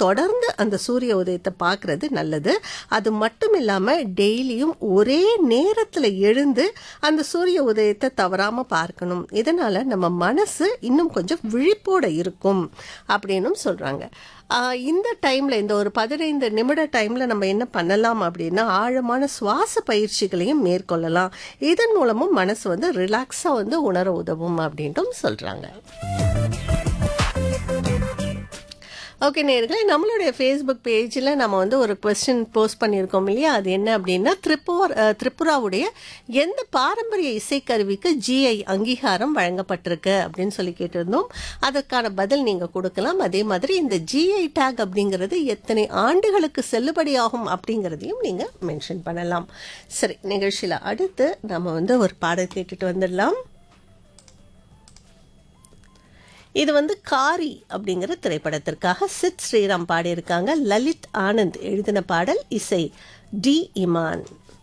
தொடர்ந்து அந்த சூரிய உதயத்தை பார்க்கறது நல்லது அது மட்டும் இல்லாமல் டெய்லியும் ஒரே நேரத்தில் எழுந்து அந்த சூரிய உதயத்தை தவறாமல் பார்க்கணும் இதனால் நம்ம மனசு இன்னும் கொஞ்சம் விழிப்போட இருக்கும் அப்படின்னும் சொல்கிறாங்க இந்த டைமில் இந்த ஒரு பதினைந்து நிமிட டைமில் நம்ம என்ன பண்ணலாம் அப்படின்னா ஆழமான சுவாச பயிற்சிகளையும் மேற்கொள்ளலாம் இதன் மூலமும் மனசு வந்து ரிலாக்ஸாக வந்து உணர உதவும் அப்படின்ட்டும் சொல்கிறாங்க ஓகே நேர்களே நம்மளுடைய ஃபேஸ்புக் பேஜில் நம்ம வந்து ஒரு கொஸ்டின் போஸ்ட் பண்ணியிருக்கோம் இல்லையா அது என்ன அப்படின்னா திரிபுர் அஹ், திரிபுராவுடைய எந்த பாரம்பரிய இசைக்கருவிக்கு ஜிஐ அங்கீகாரம் வழங்கப்பட்டிருக்கு அப்படின்னு சொல்லி கேட்டிருந்தோம் அதற்கான பதில் நீங்கள் கொடுக்கலாம் அதே மாதிரி இந்த ஜிஐ டேக் அப்படிங்கிறது எத்தனை ஆண்டுகளுக்கு செல்லுபடியாகும் அப்படிங்கிறதையும் நீங்கள் மென்ஷன் பண்ணலாம் சரி நிகழ்ச்சியில் அடுத்து நம்ம வந்து ஒரு பாடல் கேட்டுட்டு வந்துடலாம் இது வந்து காரி அப்படிங்கிற திரைப்படத்திற்காக சித் ஸ்ரீராம் பாடியிருக்காங்க லலித் ஆனந்த் எழுதின பாடல் இசை டி இமான்